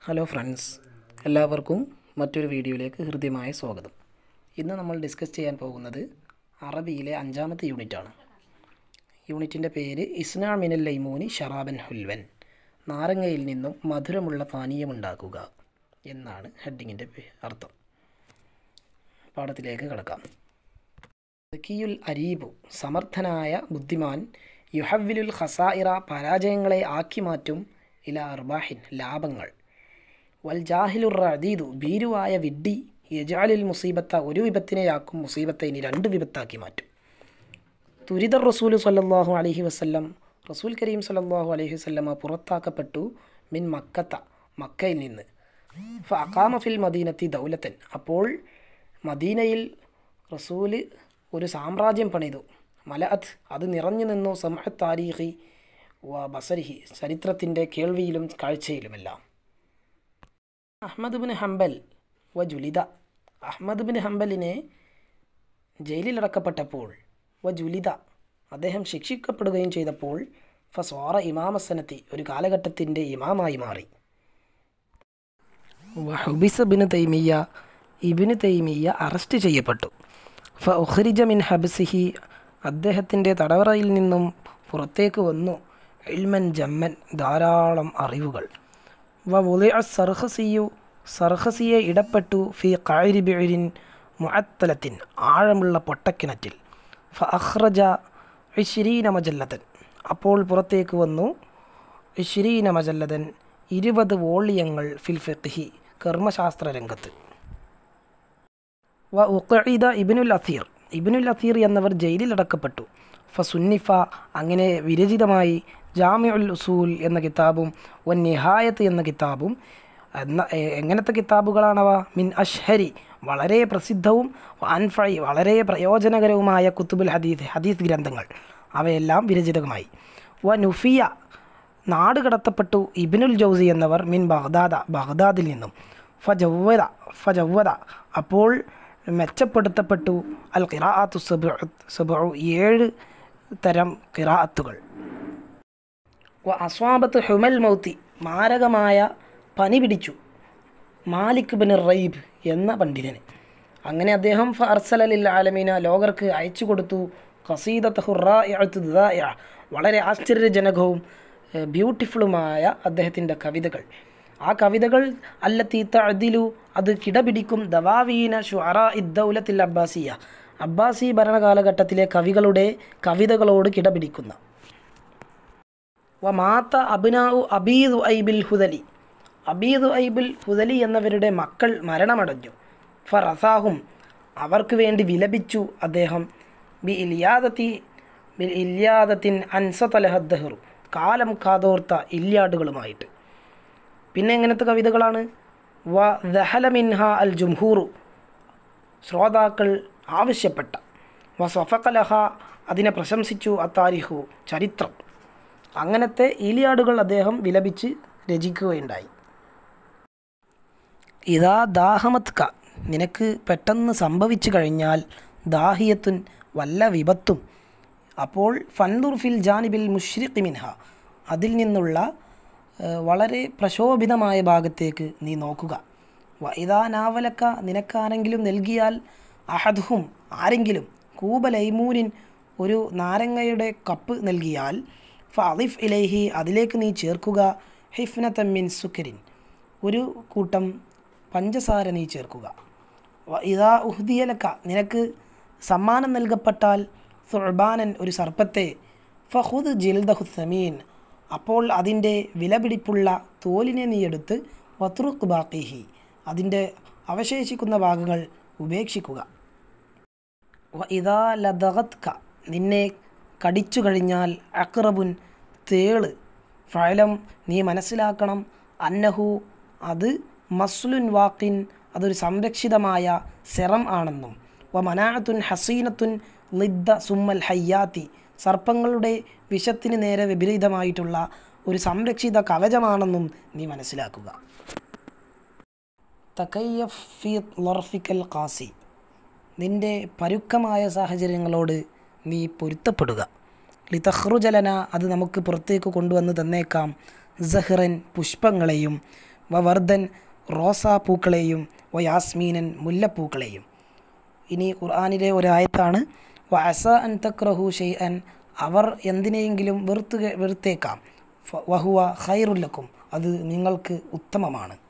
hello friends എല്ലാവർക്കും മറ്റൊരു വീഡിയോയിലേക്ക് ഹൃദ്യമായ സ്വാഗതം ഇന്ന് നമ്മൾ ഡിസ്കസ് ചെയ്യാൻ പോകുന്നത് അറബിയിലെ അഞ്ചാമത്തെ യൂണിറ്റാണ് യൂണിറ്റിൻ്റെ പേര് ഇസ്നാ മിനൽ ലൈമൂനി ഷറാബൻ ഹുൽവൻ നാരങ്ങയിൽ നിന്നും മധുരമുള്ള പാനീയമുണ്ടാക്കുക എന്നാണ് ഹെഡിങ്ങിൻ്റെ അർത്ഥം പാഠത്തിലേക്ക് കടക്കാം സക്കിയുൽ അരീബു സമർത്ഥനായ ബുദ്ധിമാൻ യുഹവ്വിലുൽ ഖസായിറ പരാജയങ്ങളെ ആക്കി മാറ്റും ഇല അർബാഹിൻ ലാഭങ്ങൾ വൽ ജാഹിലുർ റദീദു ഭീരുവായ വിഡ്ഡി യജാലിൽ മുസീബത്ത ഒരു വിപത്തിനെയാക്കും മുസീബത്തെ ഇനി രണ്ട് വിപത്താക്കി മാറ്റും തുരിതർ റസൂൽ സല്ലല്ലാഹു അലൈഹി വസല്ലം റസൂൽ കരീം സല്ലല്ലാഹു അലൈഹി വസല്ലമ പുറത്താക്കപ്പെട്ടു മിൻ മക്കത്ത മക്കയിൽ നിന്ന് ഫ അക്കാമ ഫിൽ മദീനത്തി ദൗലത്തൻ അപ്പോൾ മദീനയിൽ റസൂല് ഒരു സാമ്രാജ്യം പണിതു മലഅത്ത് അത് നിറഞ്ഞു നിന്നു സമഹ താരീഖി വ ബസരിഹി ചരിത്രത്തിൻ്റെ കേൾവിയിലും കാഴ്ചയിലുമെല്ലാം അഹമ്മദ് ബിൻ ഹംബൽ വ ജുലിദ അഹമ്മദ് ബിൻ ഹംബലിനെ ജയിലിലടക്കപ്പെട്ടപ്പോൾ വ ജുലിദ അദ്ദേഹം ശിക്ഷിക്കപ്പെടുകയും ചെയ്തപ്പോൾ ഫസ്വാറ ഇമാമസനത്തി ഒരു കാലഘട്ടത്തിൻ്റെ ഇമാമായി മാറി വഹുബിസ bin Taymiyyah ibn Taymiyyah arrest ചെയ്യപ്പെട്ടു ഫ ഉഖ്രിജ മിൻ ഹബ്സിഹി അദ്ദേഹത്തിൻ്റെ തടവറയിൽ നിന്നും പുറത്തേക്ക് വന്നു ഇൽമൻ ജമ്മൻ ധാരാളം അറിവുകൾ വ വുളിഅ സർഹസിയു സർഹസിയെ ഇടപെട്ടു ഫി കാരിബിഴിൻ മുഅത്തലത്തിൻ ആഴമുള്ള പൊട്ടക്കിണറ്റിൽ ഫ അഹ്റജ ഇഷിരീന മജല്ലതൻ അപ്പോൾ പുറത്തേക്ക് വന്നു ഇഷിരീന മജല്ലതൻ ഇരുപത് വോളിയങ്ങൾ ഫിൽ ഫിഖ്ഹി കർമ്മശാസ്ത്ര രംഗത്ത് വ ഉഖീദ ഇബിനുൽ അസീർ ഇബിനുൽ അസീർ എന്നവർ ജയിലിലടക്കപ്പെട്ടു ഫ സുന്നിഫ അങ്ങനെ വിരചിതമായി ജാമിഉൽ ഉസൂൽ എന്ന കിതാബും വൻ നിഹായത്ത് എന്ന കിതാബും എന്ന എങ്ങനത്തെ കിതാബുകളാണവ മിൻ അഷ്ഹരി വളരെ പ്രസിദ്ധവും അൻഫൈ വളരെ പ്രയോജനകരവുമായ കുത്തുബുൽ ഹദീസ് ഹദീസ് ഗ്രന്ഥങ്ങൾ അവയെല്ലാം വിരചിതമായി വ നുഫിയ നാട് കടത്തപ്പെട്ടു ഇബിനുൽ ജൗസി എന്നവർ മിൻ ബഗ്ദാദ ബഗ്ദാദിൽ നിന്നും ഫജവ്വദ ഫജവ്വദ അപ്പോൾ മെച്ചപ്പെടുത്തപ്പെട്ടു അൽ ഖിറാഅത്തു സബു സബു ഏഴ് തരം ഖിറാഅത്തുകൾ അസ്വാബത്ത് ഹുമൽ മൗത്തി മാരകമായ പനി പിടിച്ചു മാലിക് ബിൻ റൈബ് എന്ന പണ്ഡിതന് അങ്ങനെ അദ്ദേഹം ഫർസലിൽ ആലമീന ലോകർക്ക് അയച്ചു കൊടുത്തു ഖസീദത്ത് ഹുറായ വളരെ ആശ്ചര്യജനകവും ബ്യൂട്ടിഫുള്ളുമായ അദ്ദേഹത്തിൻ്റെ കവിതകൾ ആ കവിതകൾ അല്ലത്തി തഅദിലു അത് കിടപിടിക്കും ദവാവീന ഷുഅറ ഇദ്ദൗലത്തിൽ അബ്ബാസിയ അബ്ബാസി ഭരണകാലഘട്ടത്തിലെ കവികളുടെ കവിതകളോട് കിടപിടിക്കുന്ന വ മാത്ത അബിനാഉ അബീദു ഐബിൽ ഹുദലി അബീദു ഐബിൽ ഹുദലി എന്നവരുടെ മക്കൾ മരണമടഞ്ഞു ഫ റസാഹും അവർക്ക് വേണ്ടി വിലപിച്ചു അദ്ദേഹം ബി ഇലിയാദത്തി ബി ഇല്യാദത്തിൻ അൻസതലഹദ്ദഹറു കാലം കാതോർത്ത ഇല്യാടുകളുമായിട്ട് പിന്നെ എങ്ങനത്തെ കവിതകളാണ് വ ദഹല മിൻഹ അൽ ജുംഹൂറു ശ്രോതാക്കൾ ആവശ്യപ്പെട്ട വ സഫക്കലഹ അതിനെ പ്രശംസിച്ചു അത്താരിഹു ചരിത്രം അങ്ങനത്തെ ഈലിയാടുകൾ അദ്ദേഹം വിലപിച്ച് രചിക്കുകയുണ്ടായി ഇതാ ദാഹമത് ക നിനക്ക് പെട്ടെന്ന് സംഭവിച്ചു കഴിഞ്ഞാൽ ദാഹിയത്തുൻ വല്ല വിപത്തും അപ്പോൾ ഫൻദുർ ഫിൽ ജാനിബിൽ മുഷ്രിഖ് മിൻഹ അതിൽ നിന്നുള്ള വളരെ പ്രശോഭിതമായ ഭാഗത്തേക്ക് നീ നോക്കുക ഇതാ നാവലക്ക നിനക്കാരെങ്കിലും നൽകിയാൽ അഹദ്ഹും ആരെങ്കിലും കൂബ ലൈമൂനിൻ ഒരു നാരങ്ങയുടെ കപ്പ് നൽകിയാൽ ഫിഫ് ഇലൈഹി അതിലേക്ക് നീ ചേർക്കുക ഹിഫ്നത്തമ്മിൻ സുക്കരിൻ ഒരു കൂട്ടം പഞ്ചസാര നീ ചേർക്കുക ഇതാ ഉഹ്ദിയലക്ക നിനക്ക് സമ്മാനം നൽകപ്പെട്ടാൽ സുർബാനൻ ഒരു സർപ്പത്തെ ഫഹുദ് ജിൽദഹു സമീൻ അപ്പോൾ അതിൻ്റെ വിലപിടിപ്പുള്ള തോലിനെ നീ എടുത്ത് വത്രുഖ് ബാക്കിഹി അതിൻ്റെ അവശേഷിക്കുന്ന ഭാഗങ്ങൾ ഉപേക്ഷിക്കുക ഇതാ ലദഗത്ക നിന്നെ കടിച്ചു കഴിഞ്ഞാൽ അക്രബുൻ തേള് ഫലം നീ മനസ്സിലാക്കണം അന്നഹു അത് മസ്ലുൻ വാക്കിൻ അതൊരു സംരക്ഷിതമായ സെറം ആണെന്നും വ മനാഅത്തുൻ ഹസീനത്തുൻ ലിദ്ദ സുമ്മൽ ഹയ്യാത്തി സർപ്പങ്ങളുടെ വിഷത്തിന് നേരെ വിപരീതമായിട്ടുള്ള ഒരു സംരക്ഷിത കവചമാണെന്നും നീ മനസ്സിലാക്കുക തക്കയ്യഫ് ഫി ലർഫിക്കൽ കാസി നിൻ്റെ പരുക്കമായ സാഹചര്യങ്ങളോട് നീ പൊരുത്തപ്പെടുക ലിതഹ്റുജലന അത് നമുക്ക് പുറത്തേക്ക് കൊണ്ടുവന്ന് തന്നേക്കാം സഹ്റൻ പുഷ്പങ്ങളെയും വ വർദ്ധൻ റോസാപ്പൂക്കളെയും വ യാസ്മീനൻ മുല്ലപ്പൂക്കളെയും ഇനി ഖുർആാനിലെ ഒരായത്താണ് വ അസ അൻ തക്രഹു ഷെയ് അൻ അവർ എന്തിനെയെങ്കിലും വെറുത്ത് വെറുത്തേക്കാം ഫ- വഹുവ ഖൈറുല്ലക്കും അത് നിങ്ങൾക്ക് ഉത്തമമാണ്